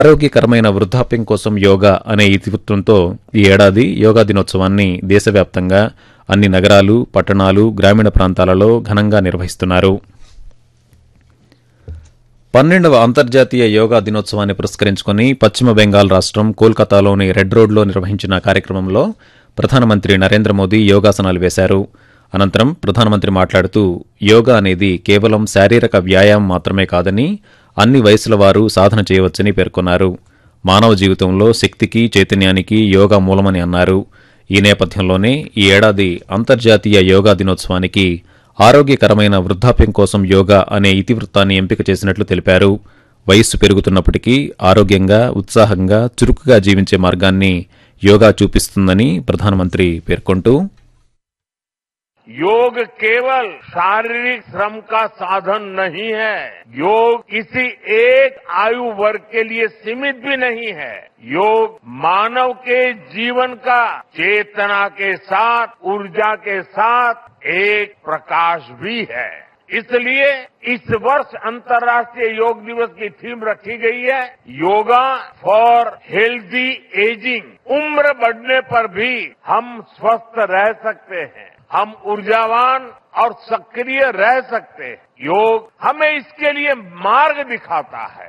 ఆరోగ్యకరమైన వృద్ధాప్యం కోసం యోగా అనే ఇతివృత్తంతో ఈ ఏడాది యోగా దినోత్సవాన్ని దేశవ్యాప్తంగా అన్ని నగరాలు పట్టణాలు గ్రామీణ ప్రాంతాలలో ఘనంగా నిర్వహిస్తున్నారు పన్నెండవ అంతర్జాతీయ యోగా దినోత్సవాన్ని పురస్కరించుకుని పశ్చిమ బెంగాల్ రాష్ట్రం కోల్కతాలోని రెడ్ రోడ్లో నిర్వహించిన కార్యక్రమంలో ప్రధానమంత్రి నరేంద్ర మోదీ యోగాసనాలు వేశారు అనంతరం ప్రధానమంత్రి మాట్లాడుతూ యోగా అనేది కేవలం శారీరక వ్యాయామం మాత్రమే కాదని అన్ని వయసుల వారు సాధన చేయవచ్చని పేర్కొన్నారు మానవ జీవితంలో శక్తికి చైతన్యానికి యోగా మూలమని అన్నారు ఈ నేపథ్యంలోనే ఈ ఏడాది అంతర్జాతీయ యోగా దినోత్సవానికి ఆరోగ్యకరమైన వృద్ధాప్యం కోసం యోగా అనే ఇతివృత్తాన్ని ఎంపిక చేసినట్లు తెలిపారు వయస్సు పెరుగుతున్నప్పటికీ ఆరోగ్యంగా ఉత్సాహంగా చురుకుగా జీవించే మార్గాన్ని యోగా చూపిస్తుందని ప్రధానమంత్రి పేర్కొంటూ योग केवल शारीरिक श्रम का साधन नहीं है योग किसी एक आयु वर्ग के लिए सीमित भी नहीं है योग मानव के जीवन का चेतना के साथ ऊर्जा के साथ एक प्रकाश भी है इसलिए इस वर्ष अंतर्राष्ट्रीय योग दिवस की थीम रखी गई है योगा फॉर हेल्दी एजिंग उम्र बढ़ने पर भी हम स्वस्थ रह सकते हैं हम ऊर्जावान और सक्रिय रह सकते हैं योग हमें इसके लिए मार्ग दिखाता है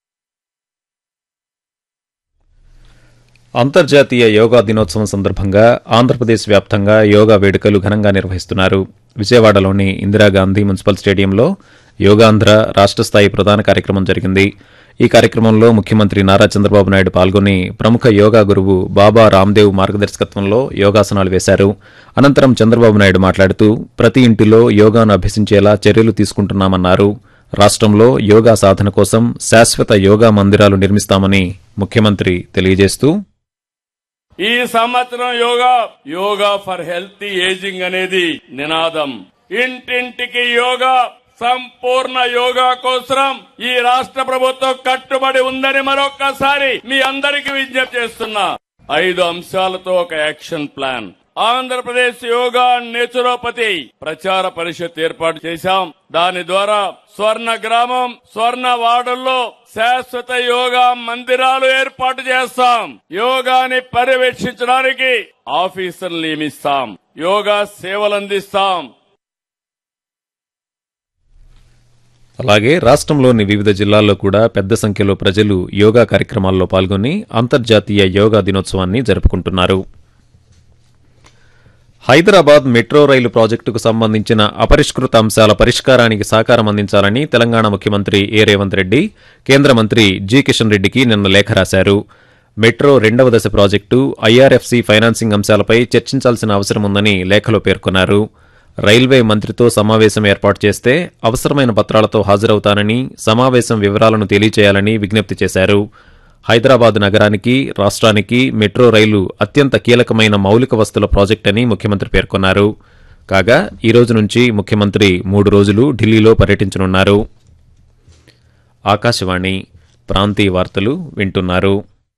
అంతర్జాతీయ యోగా దినోత్సవం సందర్భంగా ఆంధ్రప్రదేశ్ వ్యాప్తంగా యోగా వేడుకలు ఘనంగా నిర్వహిస్తున్నారు విజయవాడలోని ఇందిరాగాంధీ మున్సిపల్ స్టేడియంలో యోగాంధ్ర రాష్ట్ర స్థాయి ప్రధాన కార్యక్రమం జరిగింది ఈ కార్యక్రమంలో ముఖ్యమంత్రి నారా చంద్రబాబు నాయుడు పాల్గొని ప్రముఖ యోగా గురువు బాబా రామ్దేవ్ మార్గదర్శకత్వంలో యోగాసనాలు వేశారు అనంతరం చంద్రబాబు నాయుడు మాట్లాడుతూ ప్రతి ఇంటిలో యోగాను అభ్యసించేలా చర్యలు తీసుకుంటున్నామన్నారు రాష్ట్రంలో యోగా సాధన కోసం శాశ్వత యోగా మందిరాలు నిర్మిస్తామని ముఖ్యమంత్రి తెలియజేస్తూ ఈ సంవత్సరం yoga yoga for healthy ageing అనేది నినాదం ఇంటింటికి యోగా సంపూర్ణ యోగా కోసం ఈ రాష్ట్ర ప్రభుత్వం కట్టుబడి ఉందని మరొక్కసారి మీ అందరికీ విజ్ఞప్తి చేస్తున్నా ఐదు అంశాలతో ఒక action plan Andhra Pradesh yoga naturopathy ప్రచార పరిషత్ ఏర్పాటు చేశాం దాని ద్వారా స్వర్ణ గ్రామం స్వర్ణ వార్డుల్లో శాశ్వత యోగా మందిరాలు ఏర్పాటు చేస్తాం యోగాని పర్యవేక్షించడానికి ఆఫీసర్లు నియమిస్తాం యోగా సేవలు అందిస్తాం అలాగే రాష్ట్రంలోని వివిధ జిల్లాల్లో కూడా పెద్ద సంఖ్యలో ప్రజలు యోగా కార్యక్రమాల్లో పాల్గొని అంతర్జాతీయ యోగా దినోత్సవాన్ని జరుపుకుంటున్నారు హైదరాబాద్ మెట్రో రైలు ప్రాజెక్టుకు సంబంధించిన అపరిష్కృత అంశాల పరిష్కారానికి సహకారం అందించాలని తెలంగాణ ముఖ్యమంత్రి ఏ రేవంత్ రెడ్డి కేంద్ర మంత్రి జి కిషన్ రెడ్డికి నిన్న లేఖ రాశారు మెట్రో రెండవ దశ ప్రాజెక్టు ఐఆర్ఎఫ్సి ఫైనాన్సింగ్ అంశాలపై చర్చించాల్సిన అవసరం ఉందని లేఖలో పేర్కొన్నారు రైల్వే మంత్రితో సమావేశం ఏర్పాటు చేస్తే అవసరమైన పత్రాలతో హాజరవుతానని సమావేశం వివరాలను తెలియచేయాలని విజ్ఞప్తి చేశారు హైదరాబాద్ నగరానికి రాష్ట్రానికి మెట్రో రైలు అత్యంత కీలకమైన మౌలిక వస్తుల ప్రాజెక్ట్ అని ముఖ్యమంత్రి పేర్కొన్నారు కాగా ఈ రోజు నుంచి ముఖ్యమంత్రి మూడు రోజులు ఢిల్లీలో పర్యటించనున్నారు ఆకాశవాణి ప్రాంతీయ వార్తలు వింటున్నారు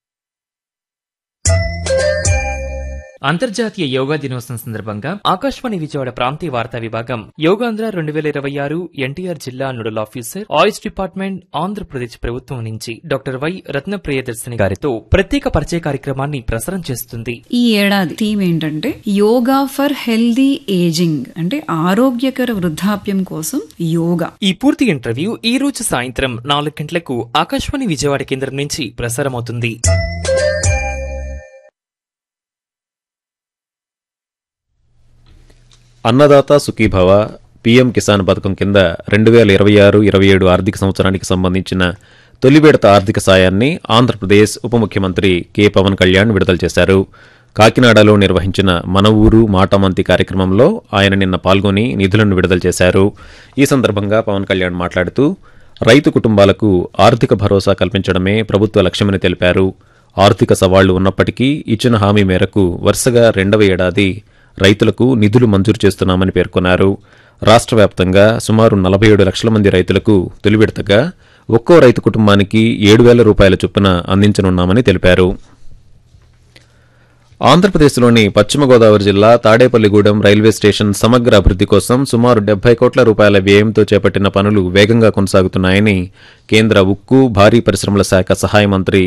అంతర్జాతీయ యోగా దినోత్సవం సందర్భంగా ఆకాశవాణి విజయవాడ ప్రాంతీయ వార్తా విభాగం యోగాంధ్ర రెండు వేల ఇరవై ఆరు ఎన్టీఆర్ జిల్లా nodal officer Ayush department Andhra Pradesh ప్రభుత్వం నుంచి డాక్టర్ వై రత్న ప్రియదర్శిని గారితో ప్రత్యేక పరిచయ కార్యక్రమాన్ని ప్రసారం చేస్తుంది ఈ ఏడాది థీమ్ ఏంటంటే యోగా ఫర్ హెల్దీ ఏజింగ్ అంటే ఆరోగ్యకర వృద్ధాప్యం కోసం యోగా ఈ పూర్తి ఇంటర్వ్యూ ఈ రోజు సాయంత్రం నాలుగు గంటలకు ఆకాశవాణి విజయవాడ కేంద్రం నుంచి ప్రసారమవుతుంది అన్నదాత సుఖీభవ పీఎం కిసాన్ పథకం కింద రెండు వేల ఇరవై ఆరు ఇరవై ఏడు ఆర్థిక సంవత్సరానికి సంబంధించిన తొలి విడత ఆర్థిక సాయాన్ని ఆంధ్రప్రదేశ్ ఉప ముఖ్యమంత్రి కె పవన్ కళ్యాణ్ విడుదల చేశారు కాకినాడలో నిర్వహించిన మన ఊరు మాటమంతి కార్యక్రమంలో ఆయన నిన్న పాల్గొని నిధులను విడుదల చేశారు ఈ సందర్భంగా పవన్ కళ్యాణ్ మాట్లాడుతూ రైతు కుటుంబాలకు ఆర్థిక భరోసా కల్పించడమే ప్రభుత్వ లక్ష్యమని తెలిపారు ఆర్థిక సవాళ్లు ఉన్నప్పటికీ ఇచ్చిన హామీ మేరకు వరుసగా రెండవ ఏడాది రైతులకు నిధులు మంజూరు చేస్తున్నామని పేర్కొన్నారు రాష్ట్ర వ్యాప్తంగా సుమారు నలభై ఏడు లక్షల మంది రైతులకు తొలి విడతగా ఒక్కో రైతు కుటుంబానికి ఏడు వేల రూపాయల చొప్పున అందించనున్నామని తెలిపారు ఆంధ్రప్రదేశ్లోని పశ్చిమ గోదావరి జిల్లా తాడేపల్లిగూడెం రైల్వే స్టేషన్ సమగ్ర అభివృద్ది కోసం సుమారు డెబ్బై కోట్ల రూపాయల వ్యయంతో చేపట్టిన పనులు వేగంగా కొనసాగుతున్నాయని కేంద్ర ఉక్కు భారీ పరిశ్రమల శాఖ సహాయ మంత్రి